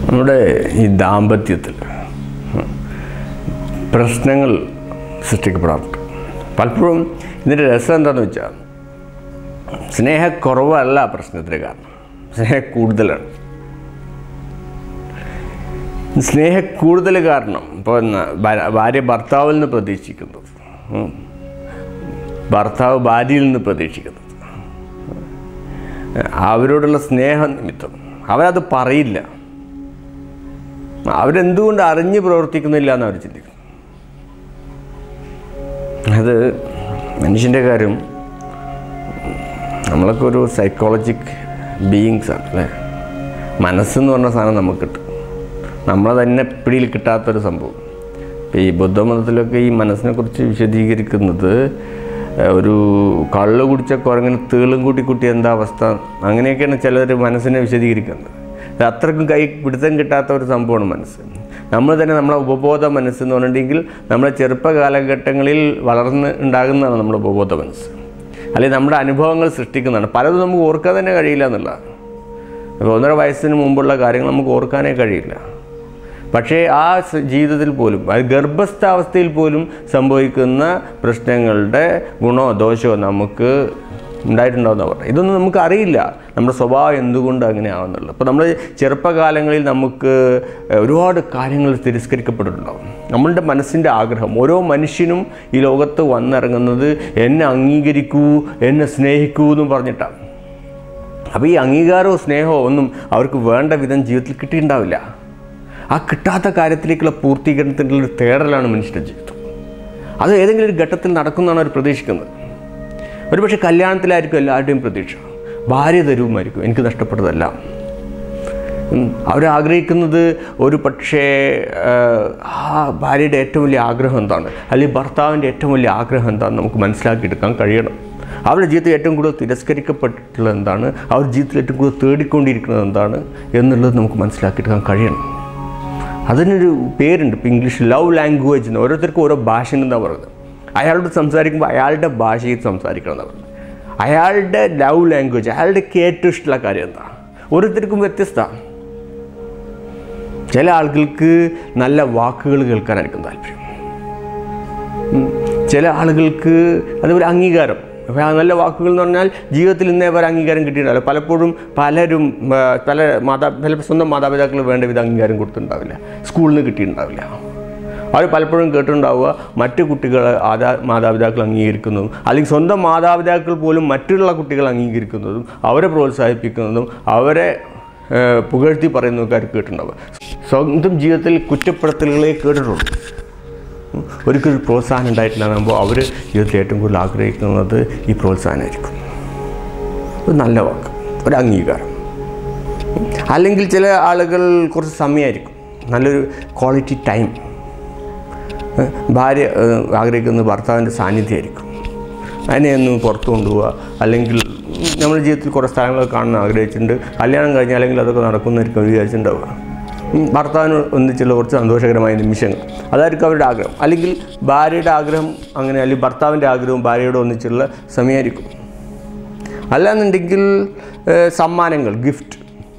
നമ്മുടെ ഈ ദാമ്പത്യത്തിൽ പ്രശ്നങ്ങൾ സൃഷ്ടിക്കപ്പെടാറുണ്ട് പലപ്പോഴും ഇതിൻ്റെ രസം എന്താണെന്ന് വെച്ചാൽ സ്നേഹക്കുറവല്ല പ്രശ്നത്തിന് കാരണം സ്നേഹ കൂടുതലാണ് സ്നേഹ കൂടുതൽ കാരണം ഇപ്പോൾ ന- ഭാ- ഭാര്യ ഭർത്താവിൽ നിന്ന് പ്രതീക്ഷിക്കുന്നത് ഉം. ഭർത്താവ് ഭാര്യയിൽ നിന്ന് പ്രതീക്ഷിക്കുന്നത് അവരോടുള്ള സ്നേഹം നിമിത്തം അവരത് പറയില്ല അവരെന്തുകൊണ്ട് അറിഞ്ഞ് പ്രവർത്തിക്കുന്നില്ല എന്ന് അവർ ചിന്തിക്കുന്നു അത് മനുഷ്യൻ്റെ കാര്യം നമ്മളൊക്കെ ഒരു സൈക്കോളജിക് ബീയിങ്സ് ആണ് അല്ലേ മനസ്സെന്ന് പറഞ്ഞ സാധനം നമുക്ക് കിട്ടും നമ്മളെ തന്നെ പിടിയിൽ കിട്ടാത്തൊരു സംഭവം ഇപ്പോൾ ഈ ബുദ്ധമതത്തിലൊക്കെ ഈ മനസ്സിനെ കുറിച്ച് വിശദീകരിക്കുന്നത് ഏഹ്, ഒരു കള്ള് കുടിച്ച കുരങ്ങിന് തേളും കൂട്ടി കുട്ടി എന്താ അവസ്ഥ അങ്ങനെയൊക്കെയാണ് ചിലർ മനസ്സിനെ വിശദീകരിക്കുന്നത് ഇത് അത്രക്കും കൈ പിടുത്തം കിട്ടാത്ത ഒരു സംഭവമാണ് മനസ്സ് നമ്മൾ തന്നെ നമ്മളെ ഉപബോധ മനസ്സ് എന്ന് പറഞ്ഞിട്ടുണ്ടെങ്കിൽ നമ്മുടെ ചെറുപ്പ കാലഘട്ടങ്ങളിൽ വളർന്ന് ഉണ്ടാകുന്നതാണ് നമ്മുടെ ഉപബോധ മനസ്സ് അല്ലെങ്കിൽ നമ്മുടെ അനുഭവങ്ങൾ സൃഷ്ടിക്കുന്നതാണ് പലതും നമുക്ക് ഓർക്കാൻ തന്നെ കഴിയില്ല എന്നുള്ളതാണ് ഇപ്പോൾ ഒന്നര വയസ്സിന് മുമ്പുള്ള കാര്യങ്ങൾ നമുക്ക് ഓർക്കാനേ കഴിയില്ല പക്ഷേ ആ സ- ജീവിതത്തിൽ പോലും അത് ഗർഭസ്ഥാവസ്ഥയിൽ പോലും സംഭവിക്കുന്ന പ്രശ്നങ്ങളുടെ ഗുണമോ ദോഷമോ നമുക്ക് ഉണ്ടായിട്ടുണ്ടാവുന്ന പറഞ്ഞത് ഇതൊന്നും നമുക്ക് അറിയില്ല നമ്മുടെ സ്വഭാവം എന്തുകൊണ്ട് അങ്ങനെ ആവുന്നുള്ളൂ അപ്പോൾ നമ്മൾ ചെറുപ്പകാലങ്ങളിൽ നമുക്ക് ഏഹ്, ഒരുപാട് കാര്യങ്ങൾ തിരസ്കരിക്കപ്പെട്ടിട്ടുണ്ടാവും നമ്മളുടെ മനസ്സിൻ്റെ ആഗ്രഹം ഓരോ മനുഷ്യനും ഈ ലോകത്ത് വന്നിറങ്ങുന്നത് എന്നെ അംഗീകരിക്കൂ എന്നെ സ്നേഹിക്കൂ എന്നും പറഞ്ഞിട്ടാണ് അപ്പോൾ ഈ അംഗീകാരവും സ്നേഹവും ഒന്നും അവർക്ക് വേണ്ട വിധം ജീവിതത്തിൽ കിട്ടിയിട്ടുണ്ടാവില്ല ആ കിട്ടാത്ത കാര്യത്തിലേക്കുള്ള പൂർത്തീകരണത്തിനുള്ള ഒരു തേടലാണ് മനുഷ്യൻ്റെ ജീവിതം അത് ഏതെങ്കിലും ഒരു ഘട്ടത്തിൽ നടക്കുന്നതാണ് അവർ പ്രതീക്ഷിക്കുന്നത് ഒരുപക്ഷെ കല്യാണത്തിലായിരിക്കും എല്ലാവരുടെയും പ്രതീക്ഷ ഭാര്യ തരുമായിരിക്കും എനിക്ക് നഷ്ടപ്പെട്ടതല്ല അവരാഗ്രഹിക്കുന്നത് ഒരു പക്ഷേ ആ, ആ ഭാര്യയുടെ ഏറ്റവും വലിയ ആഗ്രഹം എന്താണ് അല്ലെങ്കിൽ ഭർത്താവിൻ്റെ ഏറ്റവും വലിയ ആഗ്രഹം എന്താണെന്ന് നമുക്ക് മനസ്സിലാക്കിയെടുക്കാൻ കഴിയണം അവരുടെ ജീവിതത്തിൽ ഏറ്റവും കൂടുതൽ തിരസ്കരിക്കപ്പെട്ടിട്ടുള്ളത് എന്താണ് അവരുടെ ജീവിതത്തിൽ ഏറ്റവും കൂടുതൽ തേടിക്കൊണ്ടിരിക്കുന്നത് എന്താണ് എന്നുള്ളത് നമുക്ക് മനസ്സിലാക്കിയെടുക്കാൻ കഴിയണം അതിനൊരു പേരുണ്ട് ഇപ്പോൾ ഇംഗ്ലീഷ് ലവ് ലാംഗ്വേജ് എന്ന് ഓരോരുത്തർക്കും ഓരോ ഭാഷ എന്താ പറയുന്നത് അയാളോട് സംസാരിക്കുമ്പോൾ അയാളുടെ ഭാഷയിൽ സംസാരിക്കണം എന്നാണ് പറയുന്നത് അയാളുടെ ലവ് ലാംഗ്വേജ് അയാളുടെ ഏറ്റവും ഇഷ്ടമുള്ള കാര്യം എന്താ ഓരോരുത്തർക്കും വ്യത്യസ്തമാണ് ചില ആളുകൾക്ക് നല്ല വാക്കുകൾ കേൾക്കാനായിരിക്കും താല്പര്യം ഉം. ചില ആളുകൾക്ക് അതുപോലെ അംഗീകാരം അപ്പോൾ ആ നല്ല വാക്കുകൾ എന്ന് പറഞ്ഞാൽ ജീവിതത്തിൽ ഇന്നേ വരെ അംഗീകാരം കിട്ടിയിട്ടുണ്ടാവില്ല പലപ്പോഴും പലരും ആ, പല മാതാ പല സ്വന്തം മാതാപിതാക്കൾ വേണ്ട വിധം അംഗീകാരം കൊടുത്തിട്ടുണ്ടാവില്ല സ്കൂളിൽ നിന്ന് കിട്ടിയിട്ടുണ്ടാവില്ല അവർ പലപ്പോഴും കേട്ടിട്ടുണ്ടാവുക മറ്റു കുട്ടികളെ ആദാ മാതാപിതാക്കൾ അംഗീകരിക്കുന്നതും അല്ലെങ്കിൽ സ്വന്തം മാതാപിതാക്കൾ പോലും മറ്റുള്ള കുട്ടികൾ അംഗീകരിക്കുന്നതും അവരെ പ്രോത്സാഹിപ്പിക്കുന്നതും അവരെ ഏഹ്, പുകഴ്ത്തി പറയുന്നതൊക്കെ അവർ കേട്ടിട്ടുണ്ടാവുക സ്വന്തം ജീവിതത്തിൽ കുറ്റപ്പെടുത്തലുകളെ കേട്ടിട്ടുള്ളൂ ഒരിക്കലും ഒരു പ്രോത്സാഹനം ഉണ്ടായിട്ടില്ലാകുമ്പോൾ അവർ ജീവിതത്തിൽ ഏറ്റവും കൂടുതൽ ആഗ്രഹിക്കുന്നത് ഈ പ്രോത്സാഹനമായിരിക്കും ഒരു നല്ല വാക്ക് ഒരു അംഗീകാരം അല്ലെങ്കിൽ ചില ആളുകൾ കുറച്ച് സമയമായിരിക്കും നല്ലൊരു ക്വാളിറ്റി ടൈം ഭാര്യ ഏഹ്, ആഗ്രഹിക്കുന്നത് ഭർത്താവിൻ്റെ സാന്നിധ്യമായിരിക്കും അതിനെ ഒന്ന് പുറത്ത് കൊണ്ടുപോവുക അല്ലെങ്കിൽ നമ്മുടെ ജീവിതത്തിൽ കുറേ സ്ഥലങ്ങളൊക്കെ കാണാൻ ആഗ്രഹിച്ചിട്ടുണ്ട് കല്യാണം കഴിഞ്ഞാൽ അല്ലെങ്കിൽ അതൊക്കെ നടക്കുന്നതായിരിക്കും അവർ വിചാരിച്ചിട്ടുണ്ടാവുക ഉം, ഭർത്താവിന് ഒന്നിച്ചുള്ള കുറച്ച് സന്തോഷകരമായ നിമിഷങ്ങൾ അതായിരിക്കും അവരുടെ ആഗ്രഹം അല്ലെങ്കിൽ ഭാര്യയുടെ ആഗ്രഹം അങ്ങനെ അല്ലെങ്കിൽ ഭർത്താവിൻ്റെ ആഗ്രഹവും ഭാര്യയോട് ഒന്നിച്ചുള്ള സമയമായിരിക്കും അല്ലാന്നുണ്ടെങ്കിൽ ഏഹ്, സമ്മാനങ്ങൾ ഗിഫ്റ്റ്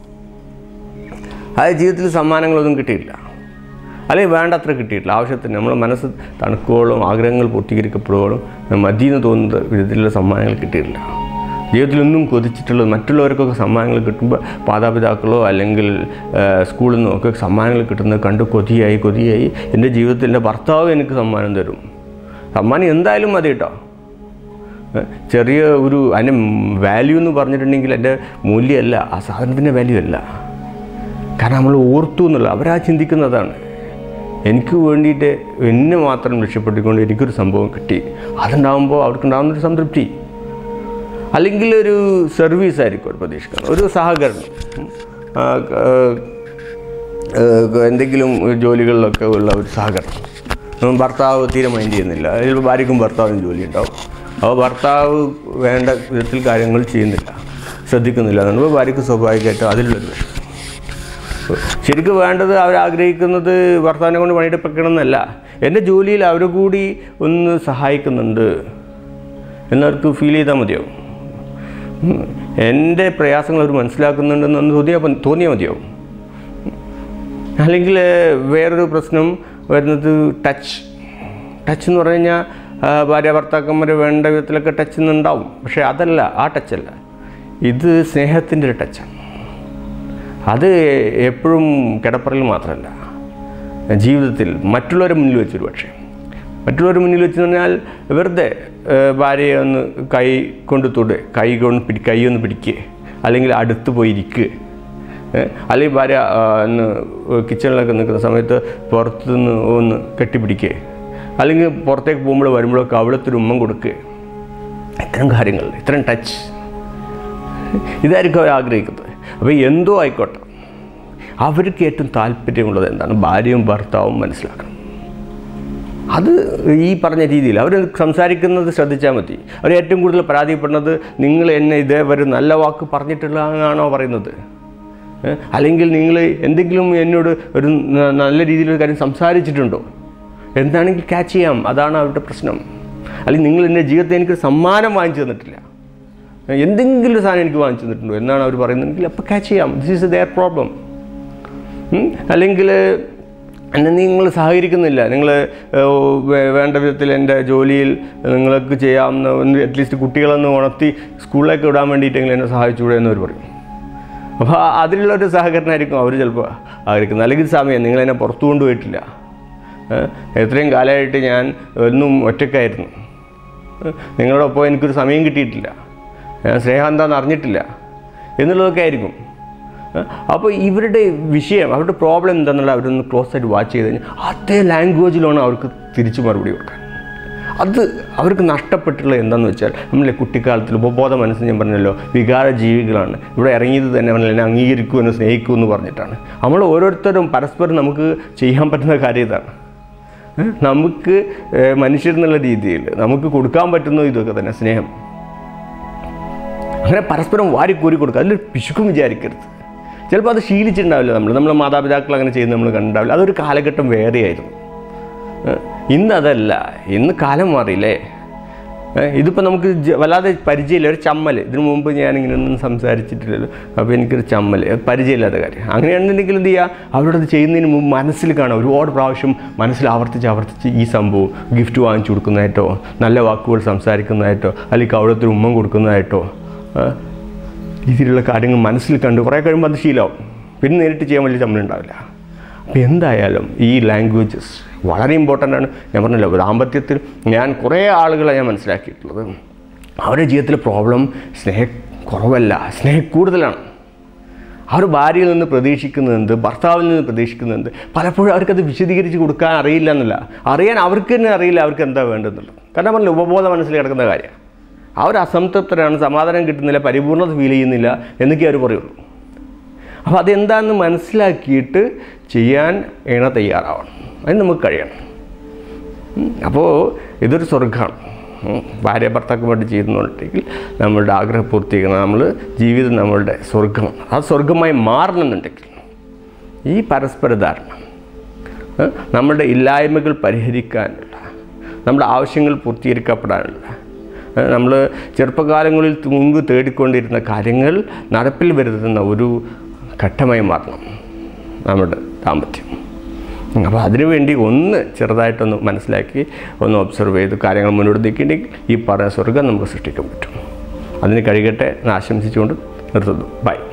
അത് ജീവിതത്തിൽ സമ്മാനങ്ങളൊന്നും കിട്ടിയില്ല അല്ലെങ്കിൽ വേണ്ടത്ര കിട്ടിയിട്ടില്ല ആവശ്യത്തിന് നമ്മുടെ മനസ്സ് തണുക്കുവോളം ആഗ്രഹങ്ങൾ പൂർത്തീകരിക്കപ്പെടുവോളം മതിയെന്ന് തോന്നുന്ന വിധത്തിലുള്ള സമ്മാനങ്ങൾ കിട്ടിയിട്ടില്ല ജീവിതത്തിലൊന്നും കൊതിച്ചിട്ടുള്ളത് മറ്റുള്ളവർക്കൊക്കെ സമ്മാനങ്ങൾ കിട്ടുമ്പോൾ മാതാപിതാക്കളോ അല്ലെങ്കിൽ ആ, സ്കൂളിൽ നിന്നോ ഒക്കെ സമ്മാനങ്ങൾ കിട്ടുന്നത് കണ്ട് കൊതിയായി കൊതിയായി എൻ്റെ ജീവിതത്തിൽ എൻ്റെ ഭർത്താവ് എനിക്ക് സമ്മാനം തരും സമ്മാനം എന്തായാലും മതി കേട്ടോ ഏ, ചെറിയ ഒരു അതിൻ്റെ വാല്യൂ എന്ന് പറഞ്ഞിട്ടുണ്ടെങ്കിൽ എൻ്റെ മൂല്യമല്ല ആ സാധനത്തിൻ്റെ വാല്യൂ അല്ല കാരണം നമ്മൾ ഓർത്തു എന്നുള്ള അവരാ ചിന്തിക്കുന്നതാണ് എനിക്ക് വേണ്ടിയിട്ട് എന്നെ മാത്രം രക്ഷപ്പെടുത്തിക്കൊണ്ട് എനിക്കൊരു സംഭവം കിട്ടി അതുണ്ടാകുമ്പോൾ അവർക്കുണ്ടാകുന്നൊരു സംതൃപ്തി അല്ലെങ്കിൽ ഒരു സർവീസ് ആയിരിക്കും അവർ പ്രതീക്ഷിക്കുന്നത് ഒരു സഹകരണം ഉം. ആ, ആ, ആ, എന്തെങ്കിലും ജോലികളിലൊക്കെ ഉള്ള ഒരു സഹകരണം ഉം, ഭർത്താവ് തീരെ മൈൻഡ് ചെയ്യുന്നില്ല ചിലപ്പോൾ ഭാര്യയ്ക്കും ഭർത്താവിനും ജോലി ഉണ്ടാവും അപ്പോൾ ഭർത്താവ് വേണ്ട വിധത്തിൽ കാര്യങ്ങൾ ചെയ്യുന്നില്ല ശ്രദ്ധിക്കുന്നില്ല എന്നുള്ളത് ഭാര്യയ്ക്ക് സ്വാഭാവികമായിട്ട് അതിലുള്ളൊരു വിഷയം ശരിക്കും വേണ്ടത് അവരാഗ്രഹിക്കുന്നത് ഭർത്താവിനെ കൊണ്ട് പണിയെടുപ്പിക്കണം എന്നല്ല എൻ്റെ ജോലിയിൽ അവർ കൂടി ഒന്ന് സഹായിക്കുന്നുണ്ട് എന്നവർക്ക് ഫീൽ ചെയ്താൽ മതിയാവും ഉം. എൻ്റെ പ്രയാസങ്ങൾ അവർ മനസ്സിലാക്കുന്നുണ്ടെന്ന് തോന്നിയാൽ തോന്നിയാൽ മതിയാവും അല്ലെങ്കിൽ വേറൊരു പ്രശ്നം വരുന്നത് ടച്ച് ടച്ച് എന്ന് പറഞ്ഞു കഴിഞ്ഞാൽ ആ, ഭാര്യ ഭർത്താക്കന്മാർ വേണ്ട വിധത്തിലൊക്കെ ടച്ച് ഉണ്ടാവും പക്ഷേ അതല്ല ആ ടച്ചല്ല ഇത് സ്നേഹത്തിൻ്റെ ഒരു ടച്ചാണ് അത് എപ്പോഴും കിടപ്പറയിൽ മാത്രമല്ല ജീവിതത്തിൽ മറ്റുള്ളവരെ മുന്നിൽ വെച്ചൊരു പക്ഷേ മറ്റുള്ളവരുടെ മുന്നിൽ വെച്ച് പറഞ്ഞാൽ വെറുതെ ഏഹ്, ഭാര്യയെ ഒന്ന് കൈ കൊണ്ട് തൊട് കൈ കൊണ്ട് പിടി കൈ ഒന്ന് പിടിക്കുക അല്ലെങ്കിൽ അടുത്ത് പോയിരിക്കുക ഏഹ്, അല്ലെങ്കിൽ ഭാര്യ ആ, ഒന്ന് കിച്ചണിലൊക്കെ നിൽക്കുന്ന സമയത്ത് പുറത്തുനിന്ന് ഒന്ന് കെട്ടിപ്പിടിക്കുക അല്ലെങ്കിൽ പുറത്തേക്ക് പോകുമ്പോൾ വരുമ്പോഴൊക്കെ അവിടുത്തെ ഒരു ഉമ്മം കൊടുക്കുക ഇത്തരം കാര്യങ്ങൾ ഇത്തരം ടച്ച് ഇതായിരിക്കും അവർ ആഗ്രഹിക്കുന്നത് അപ്പോൾ എന്തോ ആയിക്കോട്ടെ അവർക്ക് ഏറ്റവും താല്പര്യമുള്ളത് എന്താണ് ഭാര്യയും ഭർത്താവും മനസ്സിലാക്കണം അത് ഈ പറഞ്ഞ രീതിയിൽ അവർ സംസാരിക്കുന്നത് ശ്രദ്ധിച്ചാൽ മതി അവർ ഏറ്റവും കൂടുതൽ പരാതിപ്പെടുന്നത് നിങ്ങൾ എന്നെ ഇതേവരെ നല്ല വാക്ക് പറഞ്ഞിട്ടുള്ളതാണോ പറയുന്നത് ഏ? അല്ലെങ്കിൽ നിങ്ങൾ എന്തെങ്കിലും എന്നോട് ഒരു ന- നല്ല രീതിയിലൊരു കാര്യം സംസാരിച്ചിട്ടുണ്ടോ എന്താണെങ്കിൽ ക്യാച്ച് ചെയ്യാം അതാണ് അവരുടെ പ്രശ്നം അല്ലെങ്കിൽ നിങ്ങൾ എൻ്റെ ജീവിതത്തിൽ എനിക്കൊരു സമ്മാനം വാങ്ങിച്ചു തന്നിട്ടില്ല എന്തെങ്കിലും ഒരു സാധനം എനിക്ക് വാങ്ങിച്ചു തന്നിട്ടുണ്ടോ എന്നാണ് അവർ പറയുന്നതെങ്കിൽ അപ്പോൾ ക്യാച്ച് ചെയ്യാം ദിസ് ഈസ് ദെയർ പ്രോബ്ലം അല്ലെങ്കിൽ എന്നെ നിങ്ങൾ സഹകരിക്കുന്നില്ല നിങ്ങൾ വേണ്ട വിധത്തിൽ എൻ്റെ ജോലിയിൽ നിങ്ങൾക്ക് ചെയ്യാവുന്ന ഒന്ന് അറ്റ്ലീസ്റ്റ് കുട്ടികളൊന്ന് ഉണർത്തി സ്കൂളിലേക്ക് വിടാൻ വേണ്ടിയിട്ടെങ്കിലും എന്നെ സഹായിച്ചുകൂടെ എന്ന് അവർ പറയും അപ്പോൾ അതിലുള്ളൊരു സഹകരണമായിരിക്കും അവർ ചിലപ്പോൾ ആഗ്രഹിക്കുന്നത് അല്ലെങ്കിൽ സമയം നിങ്ങൾ എന്നെ പുറത്തു കൊണ്ടുപോയിട്ടില്ല ഏഹ് എത്രയും കാലമായിട്ട് ഞാൻ ഒന്നും ഒറ്റക്കായിരുന്നു ഏഹ് നിങ്ങളോടൊപ്പം എനിക്കൊരു സമയം കിട്ടിയിട്ടില്ല ഞാൻ സ്നേഹം എന്താണെന്ന് അറിഞ്ഞിട്ടില്ല എന്നുള്ളതൊക്കെ ആയിരിക്കും ഏഹ് അപ്പോൾ ഇവരുടെ വിഷയം അവരുടെ പ്രോബ്ലം എന്താണെന്നുള്ള അവരൊന്ന് ക്ലോസ് ആയിട്ട് വാച്ച് ചെയ്ത് കഴിഞ്ഞാൽ അതേ ലാംഗ്വേജിലാണ് അവർക്ക് തിരിച്ചു മറുപടി കൊടുക്കാൻ അത് അവർക്ക് നഷ്ടപ്പെട്ടുള്ളത് എന്താണെന്ന് വെച്ചാൽ നമ്മളെ കുട്ടിക്കാലത്തിൽ ഉപബോധ മനസ്സ് ഞാൻ പറഞ്ഞല്ലോ വികാര ജീവികളാണ് ഇവിടെ ഇറങ്ങിയത് തന്നെ നമ്മൾ എന്നെ അംഗീകരിക്കൂ എന്ന് സ്നേഹിക്കൂ എന്ന് പറഞ്ഞിട്ടാണ് നമ്മൾ ഓരോരുത്തരും പരസ്പരം നമുക്ക് ചെയ്യാൻ പറ്റുന്ന കാര്യം ഇതാണ് ഏ? നമുക്ക് ഏ, മനുഷ്യരെന്നുള്ള രീതിയിൽ നമുക്ക് കൊടുക്കാൻ പറ്റുന്ന ഇതൊക്കെ തന്നെ സ്നേഹം അങ്ങനെ പരസ്പരം വാരിക്കോരി കൊടുക്കുക അതിൽ പിശുക്കും വിചാരിക്കരുത് ചിലപ്പോൾ അത് ശീലിച്ചിട്ടുണ്ടാവില്ല നമ്മൾ നമ്മളെ മാതാപിതാക്കൾ അങ്ങനെ ചെയ്യുന്നത് നമ്മൾ കണ്ടിട്ടുണ്ടാവില്ല അതൊരു കാലഘട്ടം വേറെയായിരുന്നു ഏഹ് ഇന്ന് അതല്ല ഇന്ന് കാലം മാറിയില്ലേ ഏഹ് ഇതിപ്പോൾ നമുക്ക് ജ- വല്ലാതെ പരിചയമില്ല ഒരു ചമ്മൽ ഇതിനു മുമ്പ് ഞാൻ ഇങ്ങനെ ഒന്നും സംസാരിച്ചിട്ടില്ലല്ലോ അപ്പോൾ എനിക്കൊരു ചമ്മൽ അത് പരിചയമില്ലാത്ത കാര്യം അങ്ങനെയാണെന്നുണ്ടെങ്കിൽ എന്ത് ചെയ്യുക അവരോടത് ചെയ്യുന്നതിന് മുമ്പ് മനസ്സിൽ കാണാം ഒരുപാട് പ്രാവശ്യം മനസ്സിൽ ആവർത്തിച്ച് ആവർത്തിച്ച് ഈ സംഭവം ഗിഫ്റ്റ് വാങ്ങിച്ചു കൊടുക്കുന്നതായിട്ടോ നല്ല വാക്കുകൾ സംസാരിക്കുന്നതായിട്ടോ അല്ലെങ്കിൽ അവിടുത്തെ ഒരു ഉമ്മം കൊടുക്കുന്നതായിട്ടോ ഏഹ് രീതിയിലുള്ള കാര്യങ്ങൾ മനസ്സിൽ കണ്ട് കുറേ കഴിയുമ്പോൾ അത് ശീലമാവും പിന്നെ നേരിട്ട് ചെയ്യാൻ വലിയ ചമ്മലുണ്ടാവില്ല അപ്പോൾ എന്തായാലും ഈ ലാംഗ്വേജസ് വളരെ ഇമ്പോർട്ടൻ്റ് ആണ് ഞാൻ പറഞ്ഞല്ലോ ദാമ്പത്യത്തിൽ ഞാൻ കുറേ ആളുകളെ ഞാൻ മനസ്സിലാക്കിയിട്ടുള്ളത് അവരുടെ ജീവിതത്തിലെ പ്രോബ്ലം സ്നേഹ കുറവല്ല സ്നേഹം കൂടുതലാണ് അവർ ഭാര്യയിൽ നിന്ന് പ്രതീക്ഷിക്കുന്നത് ഭർത്താവിൽ നിന്ന് പ്രതീക്ഷിക്കുന്നത് പലപ്പോഴും അവർക്കത് വിശദീകരിച്ച് കൊടുക്കാൻ അറിയില്ല എന്നല്ല അറിയാൻ അവർക്ക് തന്നെ അറിയില്ല അവർക്ക് എന്താ വേണ്ടതെന്നുള്ളത് കാരണം പറഞ്ഞില്ല ഉപബോധ മനസ്സിൽ കിടക്കുന്ന കാര്യം അവർ അസംതൃപ്തരാണ് സമാധാനം കിട്ടുന്നില്ല പരിപൂർണത ഫീൽ ചെയ്യുന്നില്ല എന്നൊക്കെ അവർ പറയുള്ളൂ അപ്പോൾ അതെന്താണെന്ന് മനസ്സിലാക്കിയിട്ട് ചെയ്യാൻ ഇണ തയ്യാറാവണം അതിന് നമുക്ക് കഴിയണം ഉം. അപ്പോൾ ഇതൊരു സ്വർഗ്ഗമാണ് ഉം. ഭാര്യ ഭർത്താക്കന്മാർ ചെയ്യുന്നുണ്ടെങ്കിൽ നമ്മളുടെ ആഗ്രഹം പൂർത്തീകരിക്കണം നമ്മൾ ജീവിതം നമ്മളുടെ സ്വർഗമാണ് ആ സ്വർഗമായി മാറണമെന്നുണ്ടെങ്കിൽ ഈ പരസ്പര ധാരണ ഏ, നമ്മളുടെ ഇല്ലായ്മകൾ പരിഹരിക്കാനുള്ള നമ്മുടെ ആവശ്യങ്ങൾ പൂർത്തീകരിക്കപ്പെടാനുള്ള നമ്മൾ ചെറുപ്പകാലങ്ങളിൽ മുൻപ് തേടിക്കൊണ്ടിരുന്ന കാര്യങ്ങൾ നടപ്പിൽ വരുത്തുന്ന ഒരു ഘട്ടമായി മാറണം നമ്മുടെ ദാമ്പത്യം അപ്പോൾ അതിനുവേണ്ടി ഒന്ന് ചെറുതായിട്ടൊന്ന് മനസ്സിലാക്കി ഒന്ന് ഒബ്സർവ് ചെയ്ത് കാര്യങ്ങൾ മുന്നോട്ട് നീക്കിയിട്ടുണ്ടെങ്കിൽ ഈ പറഞ്ഞ സ്വർഗം നമുക്ക് സൃഷ്ടിക്കാൻ പറ്റും അതിന് കഴിയട്ടെ എന്ന് ആശംസിച്ചുകൊണ്ട് നിർത്തുന്നു ബൈ